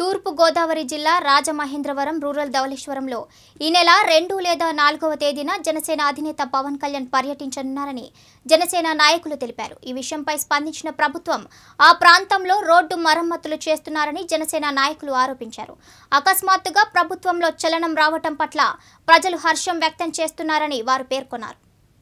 తూర్పు గోదావరి జిల్లా రాజమహేంద్రవరం రూరల్ ధవళేశ్వరంలో ఈ నెల రెండు లేదా నాలుగవ తేదీన జనసేన అధినేత పవన్ కళ్యాణ్ పర్యటించనున్నారని జనసేన నాయకులు తెలిపారు ఈ విషయంపై స్పందించిన ప్రభుత్వం ఆ ప్రాంతంలో రోడ్డు మరమ్మతులు చేస్తున్నారని జనసేన నాయకులు ఆరోపించారు అకస్మాత్తుగా ప్రభుత్వంలో చలనం రావటం పట్ల ప్రజలు హర్షం వ్యక్తం చేస్తున్నారని వారు పేర్కొన్నారు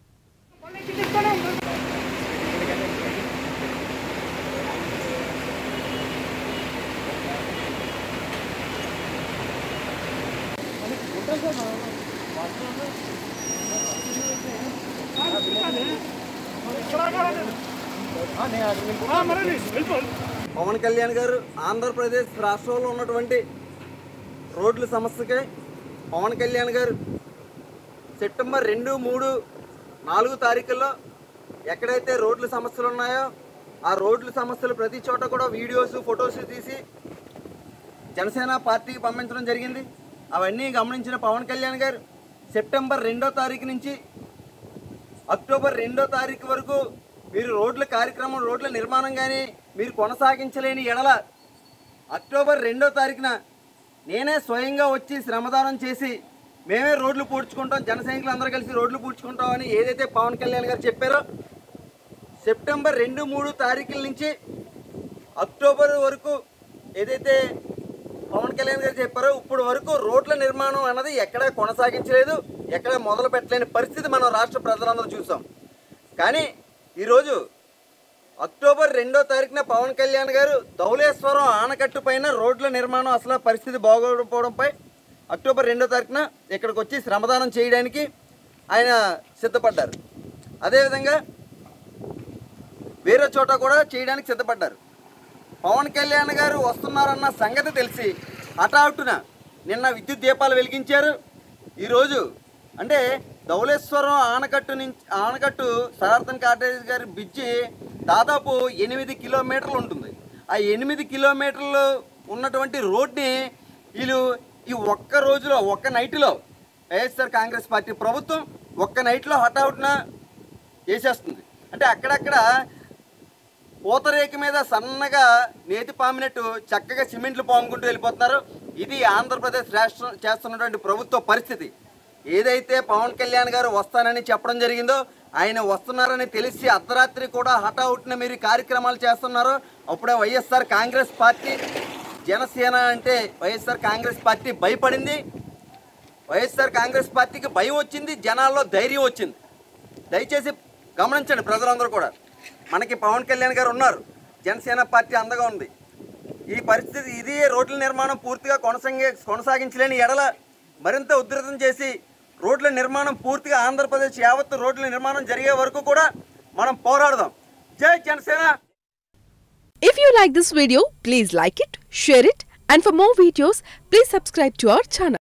పవన్ కళ్యాణ్ గారు ఆంధ్రప్రదేశ్ రాష్ట్రంలో ఉన్నటువంటి రోడ్ల సమస్యకై పవన్ కళ్యాణ్ గారు సెప్టెంబర్ రెండు మూడు నాలుగు తారీఖుల్లో ఎక్కడైతే రోడ్ల సమస్యలు ఉన్నాయో ఆ రోడ్ల సమస్యలు ప్రతి చోట కూడా వీడియోస్ ఫొటోస్ తీసి జనసేన పార్టీకి పంపించడం జరిగింది అవన్నీ గమనించిన పవన్ కళ్యాణ్ గారు సెప్టెంబర్ రెండో తారీఖు నుంచి అక్టోబర్ రెండో తారీఖు వరకు మీరు రోడ్ల కార్యక్రమం రోడ్ల నిర్మాణం కానీ మీరు కొనసాగించలేని ఎడల అక్టోబర్ రెండో తారీఖున నేనే స్వయంగా వచ్చి శ్రమదానం చేసి మేమే రోడ్లు పూడ్చుకుంటాం జన సైనికులు అందరూ కలిసి రోడ్లు పూడ్చుకుంటాం అని ఏదైతే పవన్ కళ్యాణ్ గారు చెప్పారో సెప్టెంబర్ రెండు మూడు తారీఖుల నుంచి అక్టోబర్ వరకు ఏదైతే పవన్ కళ్యాణ్ గారు చెప్పారో ఇప్పుడు వరకు రోడ్ల నిర్మాణం అన్నది ఎక్కడా కొనసాగించలేదు ఎక్కడ మొదలు పెట్టలేని పరిస్థితి మనం రాష్ట్ర ప్రజలందరూ చూసాం కానీ ఈరోజు అక్టోబర్ రెండో తారీఖున పవన్ కళ్యాణ్ గారు ధౌలేశ్వరం ఆనకట్టు పైన రోడ్ల నిర్మాణం అసలు పరిస్థితి బాగోకపోవడంపై అక్టోబర్ రెండో తారీఖున ఇక్కడికి వచ్చి శ్రమదానం చేయడానికి ఆయన సిద్ధపడ్డారు అదేవిధంగా వేరే చోట కూడా చేయడానికి సిద్ధపడ్డారు పవన్ కళ్యాణ్ గారు వస్తున్నారన్న సంగతి తెలిసి హఠాత్తున నిన్న విద్యుత్ దీపాలు వెలిగించారు ఈరోజు అంటే ధవళేశ్వరం ఆనకట్టు నుంచి ఆనకట్టు సనార్థన్ కాటేజ్ గారి బ్రిడ్జి దాదాపు ఎనిమిది కిలోమీటర్లు ఉంటుంది ఆ ఎనిమిది కిలోమీటర్లు ఉన్నటువంటి రోడ్ని వీళ్ళు ఈ ఒక్క రోజులో ఒక్క నైట్లో వైఎస్ఆర్ కాంగ్రెస్ పార్టీ ప్రభుత్వం ఒక్క నైట్లో హఠాత్తున వేసేస్తుంది అంటే అక్కడక్కడ పూతరేక మీద సన్నగా నేతి పామినట్టు చక్కగా సిమెంట్లు పాముకుంటూ వెళ్ళిపోతున్నారు ఇది ఆంధ్రప్రదేశ్ రాష్ట్రం చేస్తున్నటువంటి ప్రభుత్వ పరిస్థితి ఏదైతే పవన్ కళ్యాణ్ గారు వస్తానని చెప్పడం జరిగిందో ఆయన వస్తున్నారని తెలిసి అర్ధరాత్రి కూడా హఠాహుట్న మీరు ఈ కార్యక్రమాలు చేస్తున్నారో అప్పుడే వైఎస్ఆర్ కాంగ్రెస్ పార్టీ జనసేన అంటే వైఎస్ఆర్ కాంగ్రెస్ పార్టీ భయపడింది వైఎస్ఆర్ కాంగ్రెస్ పార్టీకి భయం వచ్చింది జనాల్లో ధైర్యం వచ్చింది దయచేసి గమనించండి ప్రజలందరూ కూడా మనకి పవన్ కళ్యాణ్ గారు ఉన్నారు జనసేన పార్టీ అందగా ఉంది ఈ పరిస్థితి ఇది రోడ్ల నిర్మాణం పూర్తిగా కొనసాగి కొనసాగించలేని ఎడల మరింత ఉధృతం చేసి రోడ్ల నిర్మాణం పూర్తిగా ఆంధ్రప్రదేశ్ యావత్తు రోడ్ల నిర్మాణం జరిగే వరకు కూడా మనం పోరాడదాం జై Janasena If you like this video, please like it, share it, and for more videos, please subscribe to our channel.